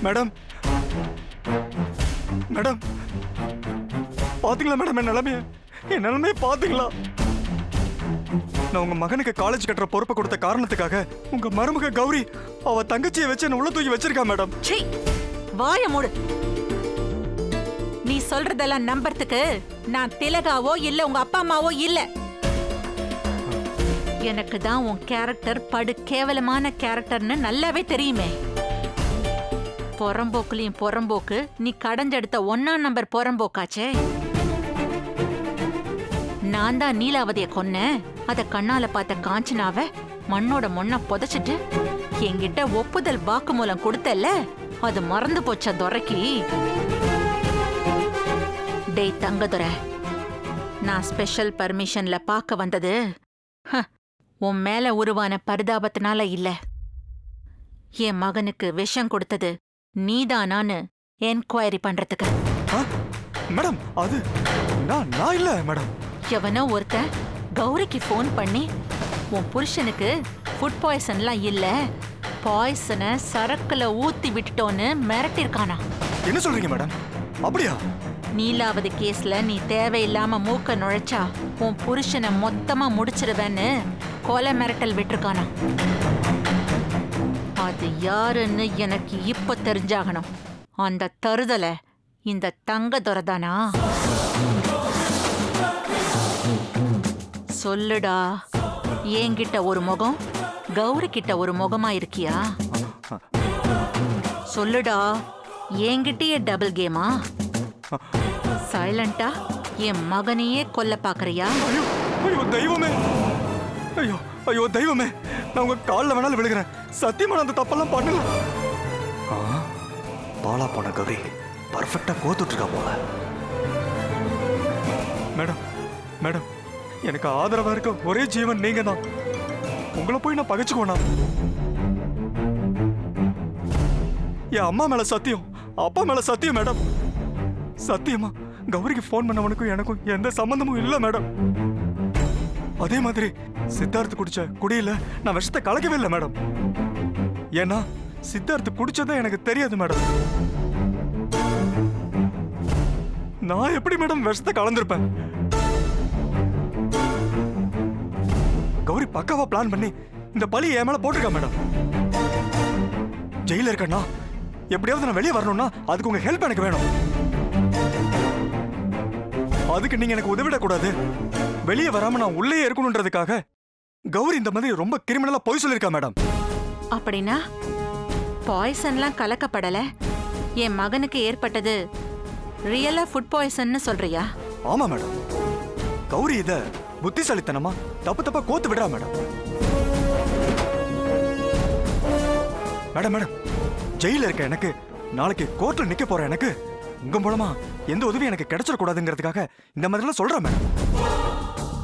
Madam madam பாத்தீங்களா madam என் நிலைமைய என் நிலைமைய பாத்தீங்களா நான் உங்க மகனுக்கு காலேஜ் கட்டுற பொறுப்பை கொடுத்த காரணத்துக்காக உங்க மருமக கௌரி அவ தங்கச்சியை வச்சு என்ன உள்ள தூக்கி வச்சிருக்கா மேடம் சீ வாய மூடு நீ சொல்றதெல்லாம் நம்புறதுக்கு நான் திலகாவோ இல்ல உங்க அப்பா அம்மாவோ இல்ல எனக்கு தான் உன் கேரக்டர் படு கேவலமான கேரக்டர்னு நல்லாவே தெரியுமே புறம்போக்குலயும் புறம்போக்கு நீ கடைஞ்செடுத்த ஒன்னாம் நம்பர் புறம்போக்காச்சே நான் தான் நீலாவதிய கொன்னேன் அத கண்ணால பார்த்த காஞ்சனாவ மண்ணோட மண்ண புதைச்சிட்டு என்கிட்ட ஒப்புதல் வாக்குமூலம் கொடுத்தல்ல அது மறந்து போச்ச துரைக்கு டேய் தங்கதுரை நான் ஸ்பெஷல் பர்மிஷன்ல பார்க்க வந்தது ஹ, உன் மேல உருவான பரிதாபத்தினால இல்ல என் மகனுக்கு விஷம் கொடுத்தது நீதானான்னு என்கொயரி பண்றதுக்கு ஆ? மேடம் அது நான் நான் இல்ல மேடம் எவனோ ஒருத்தன் கௌரிக்கு ஃபோன் பண்ணி உன் புருஷனுக்கு ஃபுட் பாய்சன்லாம் இல்ல பாய்சனை சரக்குல ஊத்தி விட்டுட்டோன்னு மிரட்டிருக்கானா என்ன சொல்றீங்க மேடம் அப்படியா நீலாவதி கேஸ்ல நீ தேவையில்லாம மூக்க நுழைச்சா உன் புருஷனை மொத்தமா முடிச்சிருவேன்னு கொலை மிரட்டல் விட்டிருக்கானா அது யாருன்னு எனக்கு இப்ப தெரிஞ்சாகணும் அந்த தருதலை இந்த தங்க துரதானா சொல்லுடா என்கிட்ட ஒரு முகம் கௌரி கிட்ட ஒரு முகமா இருக்கியா சொல்லுடா என்கிட்டயே டபுள் கேமா சைலண்டா என் மகனையே கொல்ல பாக்குறியா ஐயோ ஐயோ தெய்வமே ஐயோ ஐயோ தெய்வமே நான் உங்க காலில் வேணாலும் விழுகிறேன் சத்தியமா நான் அந்த தப்பெல்லாம் பண்ணல ஆ, பாலா போன கௌரி பர்ஃபெக்டா கோத்துட்டு இருக்கா போல மேடம் மேடம் எனக்கு ஆதரவா இருக்க ஒரே ஜீவன் நீங்க தான் உங்களை போய் நான் பகைச்சுக்கோனா என் அம்மா மேல சத்தியம் அப்பா மேல சத்தியம் மேடம் சத்தியமா கௌரிக்கு ஃபோன் பண்ணவனுக்கும் எனக்கும் எந்த சம்பந்தமும் இல்ல மேடம் அதே மாதிரி சித்தார்த் குடிச்ச குடியில நான் விஷத்தை கலக்கவே இல்லை மேடம் ஏன்னா சித்தார்த் குடிச்சதே எனக்கு தெரியாது மேடம் நான் எப்படி மேடம் விஷத்தை கலந்திருப்பேன் கௌரி பக்காவா பிளான் பண்ணி இந்த பழி என் மேல போட்டிருக்கா மேடம் ஜெயில இருக்கேன்னா எப்படியாவது நான் வெளியே வரணும்னா அதுக்கு உங்க ஹெல்ப் எனக்கு வேணும் அதுக்கு நீங்க எனக்கு உதவிடக்கூடாது வெளியே வராம நான் உள்ளே இருக்கணுன்றதுக்காக கௌரி இந்த மாதிரி ரொம்ப கிரிமினலா பொய் சொல்லியிருக்கா மேடம் அப்படின்னா பாய்சன்லாம் கலக்கப்படல என் மகனுக்கு ஏற்பட்டது ரியலா ஃபுட் பாய்சன்னு சொல்றியா ஆமா மேடம் கௌரி இத புத்திசாலித்தனமா தப்பு தப்பா கோத்து விடுறா மேடம் மேடம் மேடம் ஜெயில இருக்க எனக்கு நாளைக்கு கோர்ட்ல நிக்க போற எனக்கு உங்க மூலமா எந்த உதவியும் எனக்கு கிடைச்சிடக்கூடாதுங்கிறதுக்காக இந்த மாதிரிலாம் சொல்றேன் மேடம்